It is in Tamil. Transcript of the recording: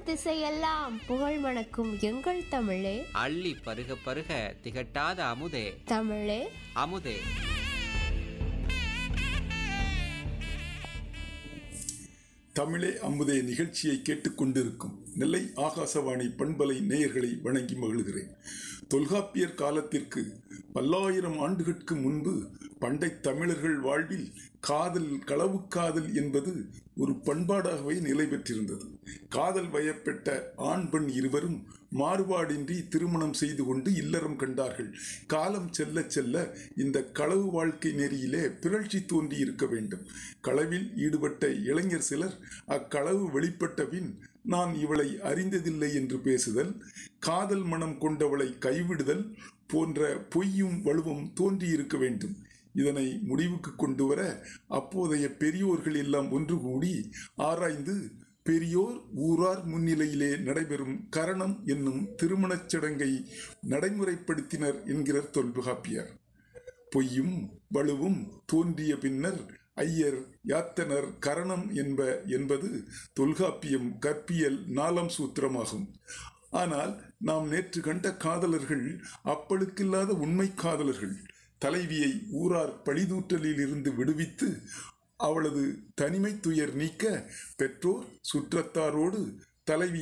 திசையெல்லாம் புகழ் மணக்கும் எங்கள் தமிழே அள்ளி பருக பருக திகட்டாத அமுதே தமிழே அமுதே தமிழே அமுதே நிகழ்ச்சியை கேட்டுக்கொண்டிருக்கும் நெல்லை ஆகாசவாணி பண்பலை நேயர்களை வணங்கி மகிழ்கிறேன் தொல்காப்பியர் காலத்திற்கு பல்லாயிரம் ஆண்டுகளுக்கு முன்பு பண்டை தமிழர்கள் வாழ்வில் காதல் களவு காதல் என்பது ஒரு பண்பாடாகவே நிலை பெற்றிருந்தது காதல் வயப்பட்ட ஆண் பெண் இருவரும் மாறுபாடின்றி திருமணம் செய்து கொண்டு இல்லறம் கண்டார்கள் காலம் செல்ல செல்ல இந்த களவு வாழ்க்கை நெறியிலே பிறழ்ச்சி தோன்றி இருக்க வேண்டும் களவில் ஈடுபட்ட இளைஞர் சிலர் அக்களவு வெளிப்பட்ட பின் நான் இவளை அறிந்ததில்லை என்று பேசுதல் காதல் மனம் கொண்டவளை கைவிடுதல் போன்ற பொய்யும் வலுவும் தோன்றியிருக்க வேண்டும் இதனை முடிவுக்கு கொண்டு வர அப்போதைய பெரியோர்கள் எல்லாம் ஒன்று கூடி ஆராய்ந்து பெரியோர் ஊரார் முன்னிலையிலே நடைபெறும் கரணம் என்னும் திருமணச் சடங்கை நடைமுறைப்படுத்தினர் என்கிறார் தொல்காப்பியர் பொய்யும் வலுவும் தோன்றிய பின்னர் ஐயர் யாத்தனர் கரணம் என்ப என்பது தொல்காப்பியம் கற்பியல் நாலாம் சூத்திரமாகும் ஆனால் நாம் நேற்று கண்ட காதலர்கள் அப்பழுக்கில்லாத உண்மை காதலர்கள் தலைவியை ஊரார் பழிதூற்றலில் இருந்து விடுவித்து அவளது தனிமை துயர் நீக்க பெற்றோர் சுற்றத்தாரோடு தலைவி